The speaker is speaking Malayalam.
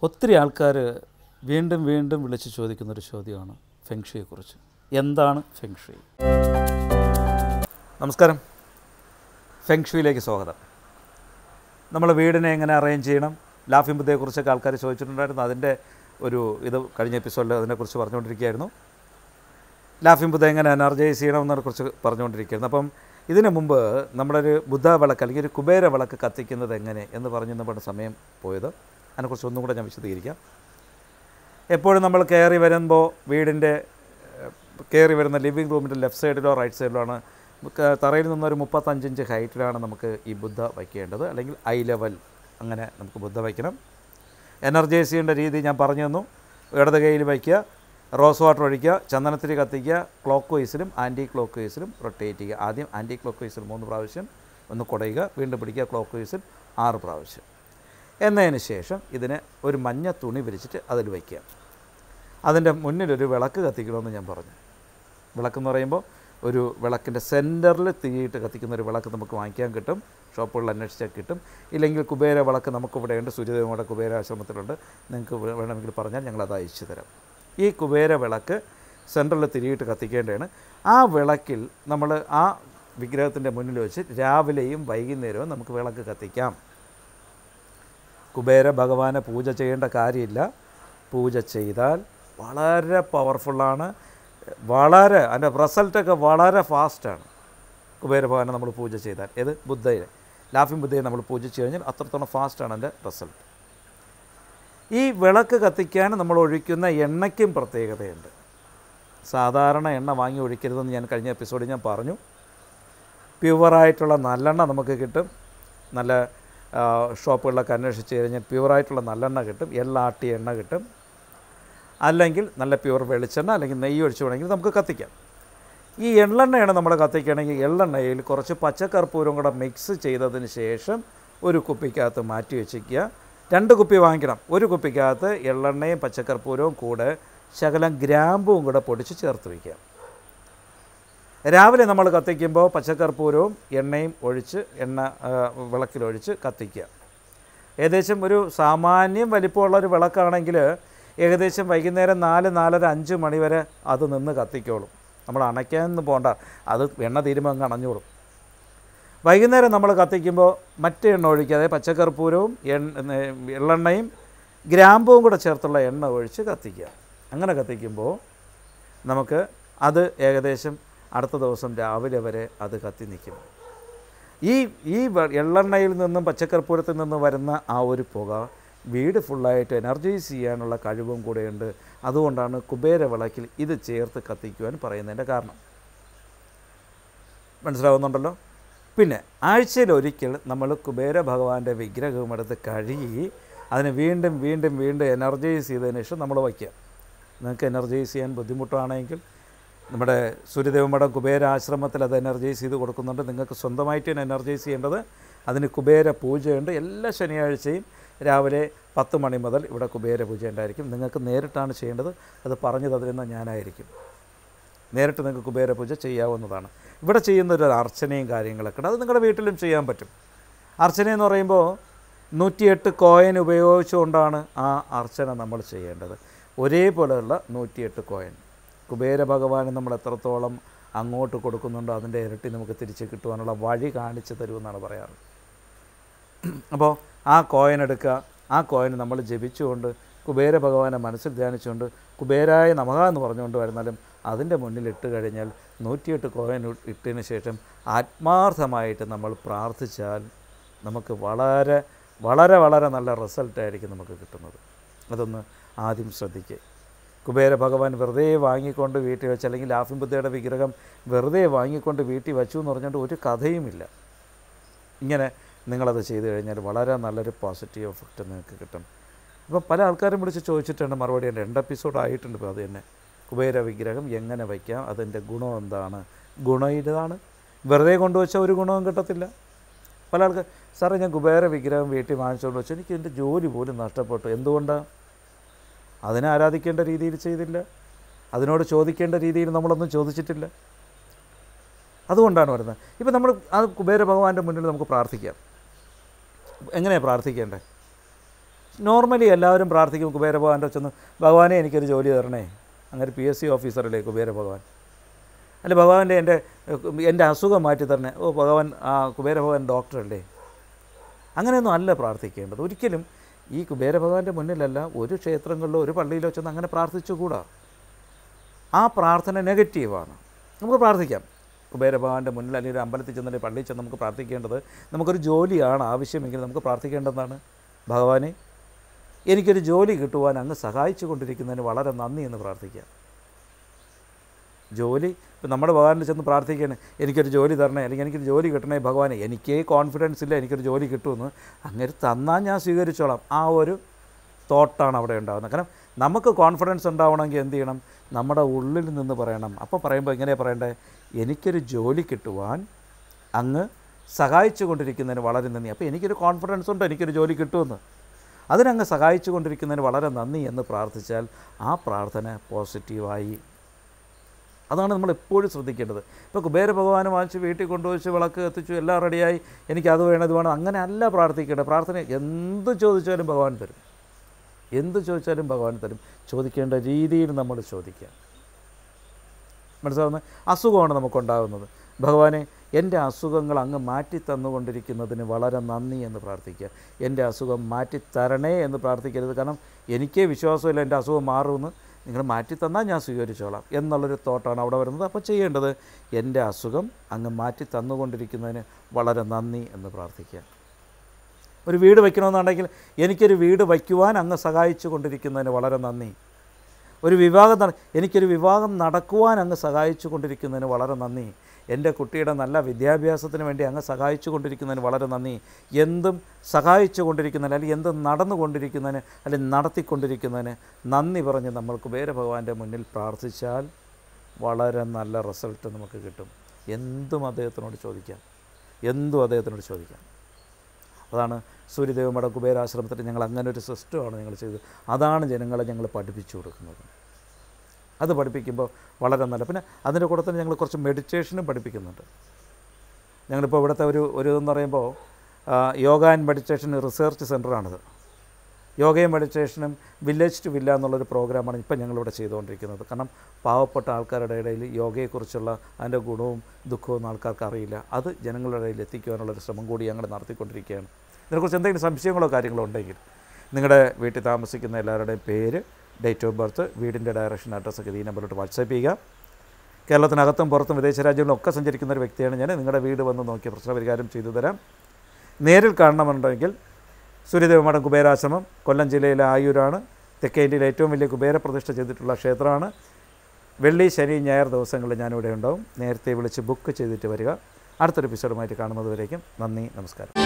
ഒത്തിരി ആൾക്കാർ വീണ്ടും വീണ്ടും വിളിച്ച് ചോദിക്കുന്നൊരു ചോദ്യമാണ് ഫെങ്ഷുയെക്കുറിച്ച് എന്താണ് ഫെങ്ഷുയി നമസ്കാരം ഫെങ്ഷുയിലേക്ക് സ്വാഗതം നമ്മൾ വീടിനെ എങ്ങനെ അറേഞ്ച് ചെയ്യണം ലാഫിംഗ് ബുദ്ധയെക്കുറിച്ചൊക്കെ ആൾക്കാർ ചോദിച്ചിട്ടുണ്ടായിരുന്നു അതിൻ്റെ ഒരു ഇത് കഴിഞ്ഞ എപ്പിസോഡിൽ അതിനെക്കുറിച്ച് പറഞ്ഞുകൊണ്ടിരിക്കുകയായിരുന്നു ലാഫിംഗ് ബുദ്ധ എങ്ങനെ എനർജൈസ് ചെയ്യണം എന്നതിനെക്കുറിച്ച് പറഞ്ഞുകൊണ്ടിരിക്കുകയായിരുന്നു അപ്പം ഇതിനു മുമ്പ് നമ്മളൊരു ബുദ്ധ വിളക്ക് അല്ലെങ്കിൽ ഒരു കുബേര വിളക്ക് കത്തിക്കുന്നത് എങ്ങനെ എന്ന് പറഞ്ഞ് നമ്മുടെ സമയം പോയത് അതിനെക്കുറിച്ച് ഒന്നും കൂടെ ഞാൻ വിശദീകരിക്കാം എപ്പോഴും നമ്മൾ കയറി വരുമ്പോൾ വീടിൻ്റെ കയറി വരുന്ന ലിവിങ് റൂമിൻ്റെ ലെഫ്റ്റ് സൈഡിലോ റൈറ്റ് സൈഡിലോ ആണ് നമുക്ക് തറയിൽ നിന്നൊരു മുപ്പത്തഞ്ചിഞ്ച് ഹൈറ്റിലാണ് നമുക്ക് ഈ ബുദ്ധ വയ്ക്കേണ്ടത് അല്ലെങ്കിൽ ഐ ലെവൽ അങ്ങനെ നമുക്ക് ബുദ്ധ വയ്ക്കണം എനർജൈസ് ചെയ്യേണ്ട രീതി ഞാൻ പറഞ്ഞു തന്നു ഇടത് കൈയിൽ വയ്ക്കുക റോസ് വാട്ടർ ഒഴിക്കുക ചന്ദനത്തിരി കത്തിക്കുക ക്ലോക്ക് വൈസിലും ആൻറ്റി ക്ലോക്ക് വൈസിലും റൊട്ടേറ്റ് ചെയ്യുക ആദ്യം ആൻറ്റി ക്ലോക്ക് വൈസിൽ മൂന്ന് പ്രാവശ്യം ഒന്ന് കുടയുക വീണ്ടും പിടിക്കുക ക്ലോക്ക് വൈസിൽ ആറ് പ്രാവശ്യം എന്നതിന് ശേഷം ഇതിനെ ഒരു മഞ്ഞ തുണി വിരിച്ചിട്ട് അതിൽ വയ്ക്കുക അതിൻ്റെ മുന്നിലൊരു വിളക്ക് കത്തിക്കണമെന്ന് ഞാൻ പറഞ്ഞു വിളക്കെന്ന് പറയുമ്പോൾ ഒരു വിളക്കിൻ്റെ സെൻറ്ററിൽ തീയിട്ട് കത്തിക്കുന്ന ഒരു വിളക്ക് നമുക്ക് വാങ്ങിക്കാൻ കിട്ടും ഷോപ്പുകളിൽ അന്വേഷിച്ചാൽ കിട്ടും ഇല്ലെങ്കിൽ കുബേര വിളക്ക് നമുക്കിവിടെയുണ്ട് സൂര്യദേവയുടെ കുബേര ആശ്രമത്തിലുണ്ട് നിങ്ങൾക്ക് വേ- വേണമെങ്കിൽ പറഞ്ഞാൽ ഞങ്ങളത് അയച്ചു തരാം ഈ കുബേര വിളക്ക് സെൻറ്ററിൽ തിരിയിട്ട് കത്തിക്കേണ്ടതാണ് ആ വിളക്കിൽ നമ്മൾ ആ വിഗ്രഹത്തിൻ്റെ മുന്നിൽ വെച്ച് രാവിലെയും വൈകുന്നേരവും നമുക്ക് വിളക്ക് കത്തിക്കാം കുബേര ഭഗവാനെ പൂജ ചെയ്യേണ്ട കാര്യമില്ല പൂജ ചെയ്താൽ വളരെ പവർഫുള്ളാണ് വളരെ അതിൻ്റെ റിസൾട്ടൊക്കെ വളരെ ഫാസ്റ്റാണ് കുബേര ഭഗവാനെ നമ്മൾ പൂജ ചെയ്താൽ ഏത് ബുദ്ധയെ ലാഫിംഗ് ബുദ്ധയെ നമ്മൾ പൂജിച്ച് കഴിഞ്ഞാൽ അത്രത്തോളം ഫാസ്റ്റാണ് അതിൻ്റെ റിസൾട്ട് ഈ വിളക്ക് കത്തിക്കാൻ നമ്മൾ ഒഴിക്കുന്ന എണ്ണയ്ക്കും പ്രത്യേകതയുണ്ട് സാധാരണ എണ്ണ വാങ്ങി ഒഴിക്കരുതെന്ന് ഞാൻ കഴിഞ്ഞ എപ്പിസോഡിൽ ഞാൻ പറഞ്ഞു പ്യുവറായിട്ടുള്ള നല്ലെണ്ണ നമുക്ക് കിട്ടും നല്ല ആ, ഷോപ്പുകളിലൊക്കെ അന്വേഷിച്ച് കഴിഞ്ഞാൽ പ്യുവറായിട്ടുള്ള നല്ലെണ്ണ കിട്ടും എള്ളാട്ടിയ എണ്ണ കിട്ടും അല്ലെങ്കിൽ നല്ല പ്യുവർ വെളിച്ചെണ്ണ അല്ലെങ്കിൽ നെയ്യ് ഒഴിച്ച് വേണമെങ്കിൽ നമുക്ക് കത്തിക്കാം ഈ എള്ളെണ്ണയാണ് നമ്മൾ കത്തിക്കുകയാണെങ്കിൽ എള്ളെണ്ണയിൽ കുറച്ച് പച്ചക്കർപ്പൂരം കൂടെ മിക്സ് ചെയ്തതിന് ശേഷം ഒരു കുപ്പിക്കകത്ത് മാറ്റി വെച്ചിരിക്കുക രണ്ട് കുപ്പി വാങ്ങിക്കണം ഒരു കുപ്പിക്കകത്ത് എള്ളെണ്ണയും പച്ചക്കർപ്പൂരവും കൂടെ ശകലം ഗ്രാമ്പും കൂടെ പൊടിച്ച് ചേർത്ത് വയ്ക്കുക രാവിലെ നമ്മൾ കത്തിക്കുമ്പോൾ പച്ചക്കർപ്പൂരവും എണ്ണയും ഒഴിച്ച് എണ്ണ ആ, വിളക്കിലൊഴിച്ച് കത്തിക്കുക ഏകദേശം ഒരു സാമാന്യം വലിപ്പമുള്ള ഒരു വിളക്കാണെങ്കിൽ ഏകദേശം വൈകുന്നേരം നാല് നാലര അഞ്ച് മണി വരെ അത് നിന്ന് കത്തിക്കോളും നമ്മൾ അണയ്ക്കാനൊന്നും പോകണ്ട അത് എണ്ണ തീരുമ്പോൾ അങ്ങ് അണഞ്ഞോളും വൈകുന്നേരം നമ്മൾ കത്തിക്കുമ്പോൾ മറ്റേ എണ്ണ ഒഴിക്കാതെ പച്ചക്കർപ്പൂരവും എണ്ണ എള്ളെണ്ണയും ഗ്രാമ്പും കൂടെ ചേർത്തുള്ള എണ്ണ ഒഴിച്ച് കത്തിക്കുക അങ്ങനെ കത്തിക്കുമ്പോൾ നമുക്ക് അത് ഏകദേശം അടുത്ത ദിവസം രാവിലെ വരെ അത് കത്തി നിൽക്കും ഈ ഈ വെ- എള്ളെണ്ണയിൽ നിന്നും പച്ചക്കർപ്പൂരത്തിൽ നിന്നും വരുന്ന ആ ഒരു പുക വീട് ഫുള്ളായിട്ട് എനർജൈസ് ചെയ്യാനുള്ള കഴിവും കൂടെയുണ്ട് അതുകൊണ്ടാണ് കുബേര വിളക്കിൽ ഇത് ചേർത്ത് കത്തിക്കുവാൻ പറയുന്നതിൻ്റെ കാരണം മനസ്സിലാവുന്നുണ്ടല്ലോ പിന്നെ ആഴ്ചയിൽ ഒരിക്കൽ നമ്മൾ കുബേര ഭഗവാന്റെ വിഗ്രഹം എടുത്ത് കഴുകി അതിനെ വീണ്ടും വീണ്ടും വീണ്ടും എനർജൈസ് ചെയ്തതിന് ശേഷം നമ്മൾ വയ്ക്കുക നിങ്ങൾക്ക് എനർജൈസ് ചെയ്യാൻ ബുദ്ധിമുട്ടാണെങ്കിൽ നമ്മുടെ സൂര്യദേവമഠം കുബേര ആശ്രമത്തിൽ അത് എനർജൈസ് ചെയ്ത് കൊടുക്കുന്നുണ്ട് നിങ്ങൾക്ക് സ്വന്തമായിട്ട് തന്നെ എനർജൈസ് ചെയ്യേണ്ടത് അതിന് കുബേര പൂജയുണ്ട് എല്ലാ ശനിയാഴ്ചയും രാവിലെ പത്ത് മണി മുതൽ ഇവിടെ കുബേര പൂജ ഉണ്ടായിരിക്കും നിങ്ങൾക്ക് നേരിട്ടാണ് ചെയ്യേണ്ടത് അത് പറഞ്ഞു തരുന്ന ഞാനായിരിക്കും നേരിട്ട് നിങ്ങൾക്ക് കുബേര പൂജ ചെയ്യാവുന്നതാണ് ഇവിടെ ചെയ്യുന്ന ഒരു അർച്ചനയും കാര്യങ്ങളൊക്കെ ഉണ്ട് അത് നിങ്ങളുടെ വീട്ടിലും ചെയ്യാൻ പറ്റും അർച്ചന എന്ന് പറയുമ്പോൾ നൂറ്റിയെട്ട് കോയിൻ ഉപയോഗിച്ചുകൊണ്ടാണ് ആ അർച്ചന നമ്മൾ ചെയ്യേണ്ടത് ഒരേപോലെയുള്ള നൂറ്റിയെട്ട് കോയിൻ കുബേര ഭഗവാന് നമ്മൾ എത്രത്തോളം അങ്ങോട്ട് കൊടുക്കുന്നുണ്ടോ അതിൻ്റെ ഇരട്ടി നമുക്ക് തിരിച്ച് കിട്ടുവാനുള്ള വഴി കാണിച്ചു തരുമെന്നാണ് പറയാറ് അപ്പോൾ ആ കോയിൻ എടുക്കുക ആ കോയിൻ നമ്മൾ ജപിച്ചുകൊണ്ട് കുബേര ഭഗവാനെ മനസ്സിൽ ധ്യാനിച്ചുകൊണ്ട് കുബേരായ നമക എന്ന് പറഞ്ഞുകൊണ്ട് വരുന്നാലും അതിൻ്റെ മുന്നിൽ ഇട്ട് കഴിഞ്ഞാൽ നൂറ്റിയെട്ട് കോയിൻ ഇ- ഇട്ടതിന് ശേഷം ആത്മാർത്ഥമായിട്ട് നമ്മൾ പ്രാർത്ഥിച്ചാൽ നമുക്ക് വളരെ വളരെ വളരെ നല്ല റിസൾട്ടായിരിക്കും നമുക്ക് കിട്ടുന്നത് അതൊന്ന് ആദ്യം ശ്രദ്ധിക്കുക കുബേര ഭഗവാൻ വെറുതെ വാങ്ങിക്കൊണ്ട് വീട്ടിൽ വെച്ച് അല്ലെങ്കിൽ ലാഫിം ബുദ്ധയുടെ വിഗ്രഹം വെറുതെ വാങ്ങിക്കൊണ്ട് വീട്ടിൽ വെച്ചു എന്ന് പറഞ്ഞുകൊണ്ട് ഒരു കഥയുമില്ല ഇങ്ങനെ നിങ്ങളത് ചെയ്തു കഴിഞ്ഞാൽ വളരെ നല്ലൊരു പോസിറ്റീവ് എഫക്റ്റ് നിങ്ങൾക്ക് കിട്ടും അപ്പോൾ പല ആൾക്കാരും വിളിച്ച് ചോദിച്ചിട്ടുണ്ട് മറുപടി ഉണ്ട് രണ്ട് എപ്പിസോഡ് ആയിട്ടുണ്ട് ഇപ്പോൾ അത് തന്നെ കുബേര വിഗ്രഹം എങ്ങനെ വയ്ക്കാം അതിൻ്റെ ഗുണം എന്താണ് ഗുണം ഇതാണ് വെറുതെ കൊണ്ടുവച്ചാൽ ഒരു ഗുണവും കിട്ടത്തില്ല പല ആൾക്കാർ സാറേ ഞാൻ കുബേര വിഗ്രഹം വീട്ടിൽ വാങ്ങിച്ചുകൊണ്ട് വെച്ചു എനിക്ക് എൻ്റെ ജോലി പോലും നഷ്ടപ്പെട്ടു എന്തുകൊണ്ടാണ് അതിനെ ആരാധിക്കേണ്ട രീതിയിൽ ചെയ്തില്ല അതിനോട് ചോദിക്കേണ്ട രീതിയിൽ നമ്മളൊന്നും ചോദിച്ചിട്ടില്ല അതുകൊണ്ടാണ് വരുന്നത് ഇപ്പം നമ്മൾ ആ കുബേര ഭഗവാന്റെ മുന്നിൽ നമുക്ക് പ്രാർത്ഥിക്കാം എങ്ങനെയാണ് പ്രാർത്ഥിക്കേണ്ടത് നോർമലി എല്ലാവരും പ്രാർത്ഥിക്കും കുബേര ഭഗവാന്റെ ചെന്ന് ഭഗവാനെ എനിക്കൊരു ജോലി തരണേ അങ്ങനെ പി എസ് സി ഓഫീസറല്ലേ കുബേര ഭഗവാൻ അല്ല ഭഗവാന്റെ എൻ്റെ എൻ്റെ അസുഖം മാറ്റി തരണേ ഓ ഭഗവാൻ ആ കുബേര ഭഗവാൻ ഡോക്ടറല്ലേ അങ്ങനെയൊന്നും അല്ല പ്രാർത്ഥിക്കേണ്ടത് ഒരിക്കലും ഈ കുബേര ഭഗവാന്റെ മുന്നിലല്ല ഒരു ക്ഷേത്രങ്ങളിലോ ഒരു പള്ളിയിലോ ചെന്ന് അങ്ങനെ പ്രാർത്ഥിച്ചുകൂടാ ആ പ്രാർത്ഥന നെഗറ്റീവാണ് നമുക്ക് പ്രാർത്ഥിക്കാം കുബേര ഭഗവാന്റെ മുന്നിൽ അല്ലെങ്കിൽ ഒരു അമ്പലത്തിൽ ചെന്നിട്ട് പള്ളിയിൽ ചെന്ന് നമുക്ക് പ്രാർത്ഥിക്കേണ്ടത് നമുക്കൊരു ജോലിയാണ് ആവശ്യമെങ്കിൽ നമുക്ക് പ്രാർത്ഥിക്കേണ്ടതാണ് ഭഗവാനെ എനിക്കൊരു ജോലി കിട്ടുവാൻ അങ്ങ് സഹായിച്ചു കൊണ്ടിരിക്കുന്നതിന് വളരെ നന്ദി എന്ന് പ്രാർത്ഥിക്കാം ജോലി ഇപ്പം നമ്മുടെ ഭഗവാനിൽ ചെന്ന് പ്രാർത്ഥിക്കുകയാണ് എനിക്കൊരു ജോലി തരണേ അല്ലെങ്കിൽ എനിക്കൊരു ജോലി കിട്ടണേ ഭഗവാനെ എനിക്കേ കോൺഫിഡൻസ് ഇല്ല എനിക്കൊരു ജോലി കിട്ടുമെന്ന് അങ്ങനെ തന്നാൽ ഞാൻ സ്വീകരിച്ചോളാം ആ ഒരു തോട്ടാണ് അവിടെ ഉണ്ടാകുന്നത് കാരണം നമുക്ക് കോൺഫിഡൻസ് ഉണ്ടാവണമെങ്കിൽ എന്ത് ചെയ്യണം നമ്മുടെ ഉള്ളിൽ നിന്ന് പറയണം അപ്പോൾ പറയുമ്പോൾ എങ്ങനെയാണ് പറയണ്ടേ എനിക്കൊരു ജോലി കിട്ടുവാൻ അങ്ങ് സഹായിച്ചു കൊണ്ടിരിക്കുന്നതിന് വളരെ നന്ദി അപ്പോൾ എനിക്കൊരു കോൺഫിഡൻസ് ഉണ്ട് എനിക്കൊരു ജോലി കിട്ടുമെന്ന് അതിനങ്ങ് സഹായിച്ചു കൊണ്ടിരിക്കുന്നതിന് വളരെ നന്ദി എന്ന് പ്രാർത്ഥിച്ചാൽ ആ പ്രാർത്ഥന പോസിറ്റീവായി അതാണ് നമ്മൾ എപ്പോഴും ശ്രദ്ധിക്കേണ്ടത് ഇപ്പോൾ കുബേര ഭഗവാൻ വാങ്ങിച്ച് വീട്ടിൽ കൊണ്ടുവച്ച് വിളക്ക് കത്തിച്ചു എല്ലാം റെഡിയായി എനിക്ക് അത് വേണം ഇത് വേണം അങ്ങനെ അല്ല പ്രാർത്ഥിക്കേണ്ടത് പ്രാർത്ഥന എന്ത് ചോദിച്ചാലും ഭഗവാൻ തരും എന്ത് ചോദിച്ചാലും ഭഗവാൻ തരും ചോദിക്കേണ്ട രീതിയിൽ നമ്മൾ ചോദിക്കുക മനസ്സിലാവുന്ന അസുഖമാണ് നമുക്കുണ്ടാകുന്നത് ഭഗവാനെ എൻ്റെ അസുഖങ്ങൾ അങ്ങ് മാറ്റി തന്നുകൊണ്ടിരിക്കുന്നതിന് വളരെ നന്ദി എന്ന് പ്രാർത്ഥിക്കുക എൻ്റെ അസുഖം മാറ്റി തരണേ എന്ന് പ്രാർത്ഥിക്കരുത് കാരണം എനിക്കേ വിശ്വാസമില്ല എൻ്റെ അസുഖം മാറുമെന്ന് നിങ്ങൾ മാറ്റി തന്നാൽ ഞാൻ സ്വീകരിച്ചോളാം എന്നുള്ളൊരു തോട്ടാണ് അവിടെ വരുന്നത് അപ്പോൾ ചെയ്യേണ്ടത് എൻ്റെ അസുഖം അങ്ങ് മാറ്റി തന്നുകൊണ്ടിരിക്കുന്നതിന് വളരെ നന്ദി എന്ന് പ്രാർത്ഥിക്കുക ഒരു വീട് വയ്ക്കണമെന്നുണ്ടെങ്കിൽ എനിക്കൊരു വീട് വയ്ക്കുവാൻ അങ്ങ് സഹായിച്ചു കൊണ്ടിരിക്കുന്നതിന് വളരെ നന്ദി ഒരു വിവാഹം നട എനിക്കൊരു വിവാഹം നടക്കുവാൻ അങ്ങ് സഹായിച്ചു കൊണ്ടിരിക്കുന്നതിന് വളരെ നന്ദി എൻ്റെ കുട്ടിയുടെ നല്ല വിദ്യാഭ്യാസത്തിന് വേണ്ടി അങ്ങ് സഹായിച്ചു കൊണ്ടിരിക്കുന്നതിന് വളരെ നന്ദി എന്തും സഹായിച്ചു കൊണ്ടിരിക്കുന്നതിന് അല്ലെങ്കിൽ എന്തും നടന്നുകൊണ്ടിരിക്കുന്നതിന് അല്ലെങ്കിൽ നടത്തിക്കൊണ്ടിരിക്കുന്നതിന് നന്ദി പറഞ്ഞ് നമ്മൾ കുബേര ഭഗവാന്റെ മുന്നിൽ പ്രാർത്ഥിച്ചാൽ വളരെ നല്ല റിസൾട്ട് നമുക്ക് കിട്ടും എന്തും അദ്ദേഹത്തിനോട് ചോദിക്കാം എന്തും അദ്ദേഹത്തിനോട് ചോദിക്കാം അതാണ് സൂര്യദേവമഠ കുബേരാശ്രമത്തിൽ ഞങ്ങൾ അങ്ങനെ ഒരു സിസ്റ്റമാണ് ഞങ്ങൾ ചെയ്തത് അതാണ് ജനങ്ങളെ ഞങ്ങൾ പഠിപ്പിച്ചു കൊടുക്കുന്നത് അത് പഠിപ്പിക്കുമ്പോൾ വളരെ നല്ല പിന്നെ അതിൻ്റെ കൂടെ തന്നെ ഞങ്ങൾ കുറച്ച് മെഡിറ്റേഷനും പഠിപ്പിക്കുന്നുണ്ട് ഞങ്ങളിപ്പോൾ ഇവിടുത്തെ ഒരു ഒരു എന്ന് പറയുമ്പോൾ ആ, യോഗ ആൻഡ് മെഡിറ്റേഷൻ റിസർച്ച് സെൻ്ററാണിത് യോഗയും മെഡിറ്റേഷനും വില്ലേജ് ടു വില്ല എന്നുള്ളൊരു പ്രോഗ്രാമാണ് ഇപ്പം ഞങ്ങളിവിടെ ചെയ്തുകൊണ്ടിരിക്കുന്നത് കാരണം പാവപ്പെട്ട ആൾക്കാരുടെ ഇടയിൽ യോഗയെക്കുറിച്ചുള്ള അതിൻ്റെ ഗുണവും ദുഃഖവും ഒന്നും ആൾക്കാർക്ക് അറിയില്ല അത് ജനങ്ങളുടെ ഇടയിൽ എത്തിക്കുവാനുള്ളൊരു ശ്രമം കൂടി ഞങ്ങൾ നടത്തിക്കൊണ്ടിരിക്കുകയാണ് ഇതിനെക്കുറിച്ച് എന്തെങ്കിലും സംശയങ്ങളോ കാര്യങ്ങളോ ഉണ്ടെങ്കിൽ നിങ്ങളുടെ വീട്ടിൽ താമസിക്കുന്ന എല്ലാവരുടെയും പേര് ഡേറ്റ് ഓഫ് ബർത്ത് വീടിൻ്റെ ഡയറക്ഷൻ അഡ്രസ്സൊക്കെ ഈ നമ്പറിലോട്ട് വാട്സാപ്പ് ചെയ്യുക കേരളത്തിനകത്തും പുറത്തും വിദേശ രാജ്യങ്ങളിലും ഒക്കെ സഞ്ചരിക്കുന്ന ഒരു വ്യക്തിയാണ് ഞാൻ നിങ്ങളുടെ വീട് വന്ന് നോക്കി പ്രശ്നപരിഹാരം ചെയ്തു തരാം നേരിൽ കാണണമെന്നുണ്ടെങ്കിൽ സൂര്യദേവമഠം കുബേരാശ്രമം കൊല്ലം ജില്ലയിലെ ആയൂരാണ് തെക്കേ ഇന്ത്യയിലെ ഏറ്റവും വലിയ കുബേര പ്രതിഷ്ഠ ചെയ്തിട്ടുള്ള ക്ഷേത്രമാണ് വെള്ളി ശനി ഞായർ ദിവസങ്ങളിൽ ഞാനിവിടെ ഉണ്ടാവും നേരത്തെ വിളിച്ച് ബുക്ക് ചെയ്തിട്ട് വരിക അടുത്തൊരു എപ്പിസോഡുമായിട്ട് കാണുന്നത് വരേക്കും നന്ദി നമസ്കാരം